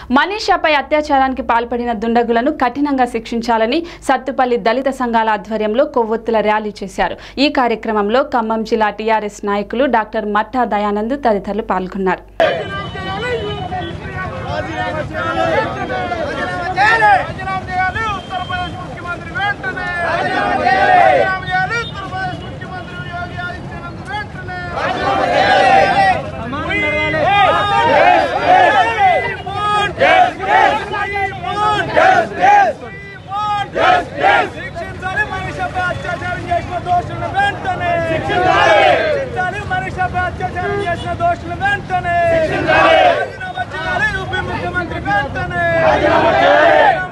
మనీషాపై అత్యాచారానికి పాల్పడిన దుండగులను కఠినంగా శిక్షించాలని సత్తుపల్లి దళిత సంఘాల ఆధ్వర్యంలో కొవ్వొత్తుల ర్యాలీ చేశారు ఈ కార్యక్రమంలో ఖమ్మం జిల్లా టీఆర్ఎస్ నాయకులు డాక్టర్ మట్టా దయానంద్ తదితరులు పాల్గొన్నారు రాజీనామా చేయాలి ఉత్తరప్రదేశ్ ముఖ్యమంత్రి వెంటనే రాజీనామా చేయాలి ఉత్తరప్రదేశ్ ముఖ్యమంత్రి యోగి ఆదిత్యనాథ్ వెంటనే రాజీనామా శిక్షించాలి మనిషిపై అత్యాచారం చేసిన దోషులను వెంటనే శిక్షించాలి మనిషిపై అత్యాచారం చేసిన దోషులు వెంటనే రాజీనామా చేయాలి యూపీ ముఖ్యమంత్రి వెంటనే